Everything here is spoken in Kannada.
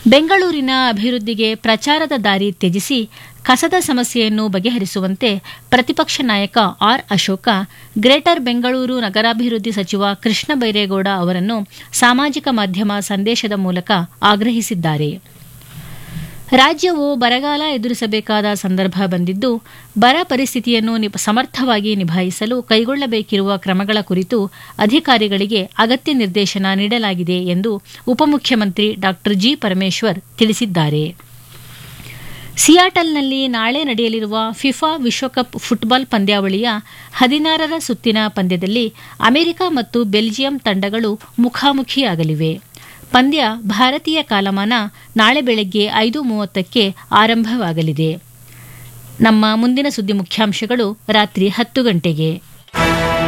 ಬೆಂಗಳೂರಿನ ಅಭಿವೃದ್ಧಿಗೆ ಪ್ರಚಾರದ ದಾರಿ ತ್ಯಜಿಸಿ ಕಸದ ಸಮಸ್ಯೆಯನ್ನು ಬಗೆಹರಿಸುವಂತೆ ಪ್ರತಿಪಕ್ಷ ನಾಯಕ ಆರ್ ಅಶೋಕ ಗ್ರೇಟರ್ ಬೆಂಗಳೂರು ನಗರಾಭಿವೃದ್ಧಿ ಸಚಿವ ಕೃಷ್ಣ ಬೈರೇಗೌಡ ಅವರನ್ನು ಸಾಮಾಜಿಕ ಮಾಧ್ಯಮ ಸಂದೇಶದ ಮೂಲಕ ಆಗ್ರಹಿಸಿದ್ದಾರೆ ರಾಜ್ಯವು ಬರಗಾಲ ಎದುರಿಸಬೇಕಾದ ಸಂದರ್ಭ ಬಂದಿದ್ದು ಬರ ಪರಿಸ್ಥಿತಿಯನ್ನು ನಿಪ- ಸಮರ್ಥವಾಗಿ ನಿಭಾಯಿಸಲು ಕೈಗೊಳ್ಳಬೇಕಿರುವ ಕ್ರಮಗಳ ಕುರಿತು ಅಧಿಕಾರಿಗಳಿಗೆ ಅಗತ್ಯ ನಿರ್ದೇಶನ ನೀಡಲಾಗಿದೆ ಎಂದು ಉಪಮುಖ್ಯಮಂತ್ರಿ ಡಾ ಜಿ ಪರಮೇಶ್ವರ್ ತಿಳಿಸಿದ್ದಾರೆ ಸಿಯಾಟಲ್ನಲ್ಲಿ ನಾಳೆ ನಡೆಯಲಿರುವ ಫಿಫಾ ವಿಶ್ವಕಪ್ ಫುಟ್ಬಾಲ್ ಪಂದ್ಯಾವಳಿಯ ಹದಿನಾರರ ಸುತ್ತಿನ ಪಂದ್ಯದಲ್ಲಿ ಅಮೆರಿಕ ಮತ್ತು ಬೆಲ್ಜಿಯಂ ತಂಡಗಳು ಮುಖಾಮುಖಿಯಾಗಲಿವೆ ಪಂದ್ಯ ಭಾರತೀಯ ಕಾಲಮಾನ ನಾಳೆ ಬೆಳಗ್ಗೆ ಐದು ಮೂವತ್ತಕ್ಕೆ ಆರಂಭವಾಗಲಿದೆ ನಮ್ಮ ಮುಂದಿನ ಸುದ್ದಿ ಮುಖ್ಯಾಂಶಗಳು ರಾತ್ರಿ ಹತ್ತು ಗಂಟೆಗೆ